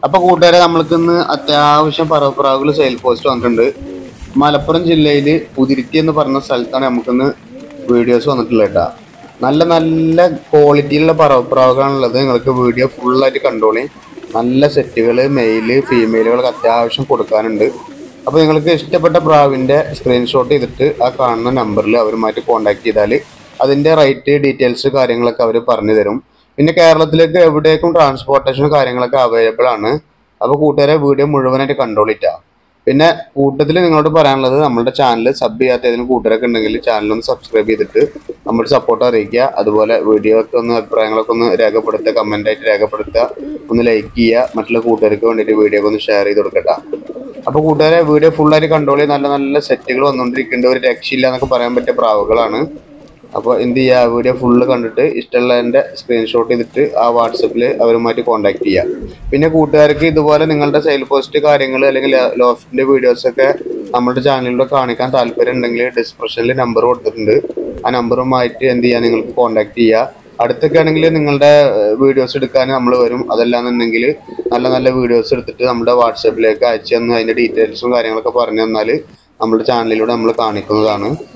അപ്പൊ കൂട്ടുകാരെ നമ്മൾക്ക് ഇന്ന് അത്യാവശ്യം പറവപ്രാവുകൾ സെയിൽ പോസ്റ്റ് വന്നിട്ടുണ്ട് മലപ്പുറം ജില്ലയിൽ പുതിരുത്തി എന്ന് പറഞ്ഞ സ്ഥലത്താണ് നമുക്കിന്ന് വീഡിയോസ് വന്നിട്ടുള്ളത് കേട്ടോ നല്ല നല്ല ക്വാളിറ്റിയിലുള്ള പറവപ്രാവുകളാണുള്ളത് നിങ്ങൾക്ക് വീഡിയോ ഫുള്ളായിട്ട് കണ്ടോളി നല്ല സെറ്റുകൾ മെയില് ഫീമെയിലുകളൊക്കെ അത്യാവശ്യം കൊടുക്കാനുണ്ട് അപ്പോൾ നിങ്ങൾക്ക് ഇഷ്ടപ്പെട്ട പ്രാവിൻ്റെ സ്ക്രീൻഷോട്ട് ചെയ്തിട്ട് ആ കാണുന്ന നമ്പറിൽ അവരുമായിട്ട് കോൺടാക്ട് ചെയ്താൽ അതിൻ്റെ റേറ്റ് ഡീറ്റെയിൽസ് കാര്യങ്ങളൊക്കെ അവർ പറഞ്ഞു തരും പിന്നെ കേരളത്തിലേക്ക് എവിടേക്കും ട്രാൻസ്പോർട്ടേഷൻ കാര്യങ്ങളൊക്കെ അവൈലബിൾ ആണ് അപ്പോൾ കൂട്ടുകാരെ വീഡിയോ മുഴുവനായിട്ട് കണ്ടോളിറ്റാ പിന്നെ കൂട്ടത്തിൽ നിങ്ങളോട് പറയാനുള്ളത് നമ്മുടെ ചാനൽ സബ് ചെയ്യാത്ത ഏതെങ്കിലും കൂട്ടുകാരൊക്കെ ഉണ്ടെങ്കിൽ ചാനൽ ഒന്ന് സബ്സ്ക്രൈബ് ചെയ്തിട്ട് നമ്മുടെ സപ്പോർട്ട് അറിയിക്കുക അതുപോലെ വീഡിയോ ഒക്കെ ഒന്ന് അഭിപ്രായങ്ങളൊക്കെ ഒന്ന് രേഖപ്പെടുത്തുക കമൻ്റ് ആയിട്ട് രേഖപ്പെടുത്തുക ഒന്ന് ലൈക്ക് ചെയ്യുക മറ്റുള്ള കൂട്ടുകാർക്ക് വേണ്ടിയിട്ട് വീഡിയോ ഒക്കെ ഒന്ന് ഷെയർ ചെയ്ത് കൊടുക്കട്ടെ അപ്പോൾ കൂട്ടുകാരെ വീഡിയോ ഫുള്ളായിട്ട് കണ്ടോളി നല്ല നല്ല സെറ്റുകൾ വന്നുകൊണ്ടിരിക്കുന്നുണ്ട് ഒരു രക്ഷയില്ല എന്നൊക്കെ പറയാൻ പറ്റിയ പ്രാവുകളാണ് അപ്പോൾ എന്ത് ചെയ്യുക വീഡിയോ ഫുള്ള് കണ്ടിട്ട് ഇഷ്ടമുള്ളതിൻ്റെ സ്ക്രീൻഷോട്ട് ചെയ്തിട്ട് ആ വാട്സപ്പിൽ അവരുമായിട്ട് കോൺടാക്ട് ചെയ്യുക പിന്നെ കൂട്ടുകാർക്ക് ഇതുപോലെ നിങ്ങളുടെ സെയിൽ പോസ്റ്റ് കാര്യങ്ങൾ അല്ലെങ്കിൽ ലോഫിൻ്റെ വീഡിയോസൊക്കെ നമ്മുടെ ചാനലിലൂടെ കാണിക്കാൻ താല്പര്യം ഉണ്ടെങ്കിൽ ഡിസ്ക്രിപ്ഷനിൽ നമ്പർ കൊടുത്തിട്ടുണ്ട് ആ നമ്പറുമായിട്ട് എന്ത് ചെയ്യുക നിങ്ങൾക്ക് കോൺടാക്ട് ചെയ്യുക അടുത്തൊക്കെ ആണെങ്കിൽ നിങ്ങളുടെ വീഡിയോസ് എടുക്കാൻ നമ്മൾ വരും അതല്ലാന്നുണ്ടെങ്കിൽ നല്ല നല്ല വീഡിയോസ് എടുത്തിട്ട് നമ്മുടെ വാട്സപ്പിലേക്ക് അയച്ചു തന്ന് അതിൻ്റെ ഡീറ്റെയിൽസും കാര്യങ്ങളൊക്കെ പറഞ്ഞു തന്നാൽ നമ്മുടെ ചാനലിലൂടെ നമ്മൾ കാണിക്കുന്നതാണ്